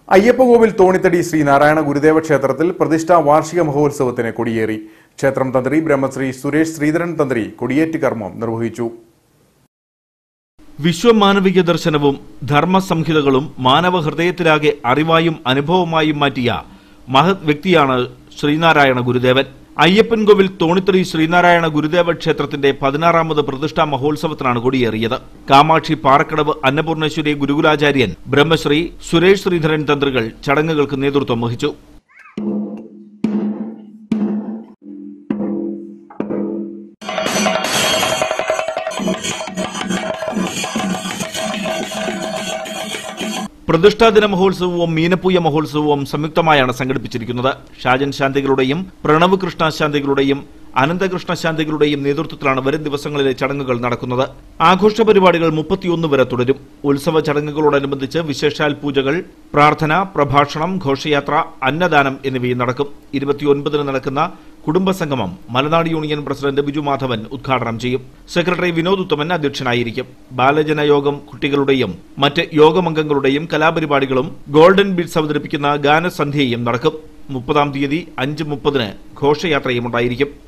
അയ്യപ്പകോവിൽ തോണിത്തടി ശ്രീനാരായണ ഗുരുദേവ ക്ഷേത്രത്തിൽ പ്രതിഷ്ഠാ വാർഷിക മഹോത്സവത്തിന് കൊടിയേറി ക്ഷേത്രം തന്ത്രി ബ്രഹ്മശ്രീ സുരേഷ് ശ്രീധരൻ തന്ത്രി കൊടിയേറ്റ് കർമ്മം നിർവഹിച്ചു വിശ്വമാനവിക ദർശനവും ധർമ്മസംഹിതകളും മാനവ ഹൃദയത്തിലാകെ അറിവായും അനുഭവമായും മാറ്റിയ മഹത് വ്യക്തിയാണ് ശ്രീനാരായണ ഗുരുദേവൻ അയ്യപ്പൻകോവിൽ തോണിത്തടി ശ്രീനാരായണ ഗുരുദേവ ക്ഷേത്രത്തിന്റെ പതിനാറാമത് പ്രതിഷ്ഠാ മഹോത്സവത്തിനാണ് കൊടിയേറിയത് കാമാക്ഷി പാറക്കടവ് അന്നപൂർണേശ്വരി ഗുരുകുലാചാര്യൻ ബ്രഹ്മശ്രീ സുരേഷ് ശ്രീധരൻ തന്ത്രികൾ ചടങ്ങുകൾക്ക് നേതൃത്വം വഹിച്ചു പ്രതിഷ്ഠാദിന മഹോത്സവവും മീനപ്പൂയ മഹോത്സവവും സംയുക്തമായാണ് സംഘടിപ്പിച്ചിരിക്കുന്നത് ഷാജൻ ശാന്തികളുടെയും പ്രണവ് കൃഷ്ണ ശാന്തികളുടെയും അനന്തകൃഷ്ണ ശാന്തികളുടെയും നേതൃത്വത്തിലാണ് വരും ദിവസങ്ങളിലെ ചടങ്ങുകൾ നടക്കുന്നത് ആഘോഷ പരിപാടികൾ മുപ്പത്തിയൊന്ന് വരെ തുടരും ഉത്സവ ചടങ്ങുകളോടനുബന്ധിച്ച് വിശേഷാൽ പൂജകൾ പ്രാർത്ഥന പ്രഭാഷണം ഘോഷയാത്ര അന്നദാനം എന്നിവയും നടക്കും ഇരുപത്തിയൊൻപതിന് നടക്കുന്ന കുടുംബസംഗമം മലനാട് യൂണിയൻ പ്രസിഡന്റ് ബിജു മാധവൻ ഉദ്ഘാടനം ചെയ്യും സെക്രട്ടറി വിനോദ് ഉത്തമൻ അധ്യക്ഷനായിരിക്കും ബാലജന യോഗം കുട്ടികളുടെയും മറ്റ് യോഗമംഗങ്ങളുടെയും കലാപരിപാടികളും ഗോൾഡൻ ബീഡ്സ് അവതരിപ്പിക്കുന്ന ഗാനസന്ധ്യയും നടക്കും മുപ്പതാം തീയതി അഞ്ച് മുപ്പതിന് ഘോഷയാത്രയും ഉണ്ടായിരിക്കും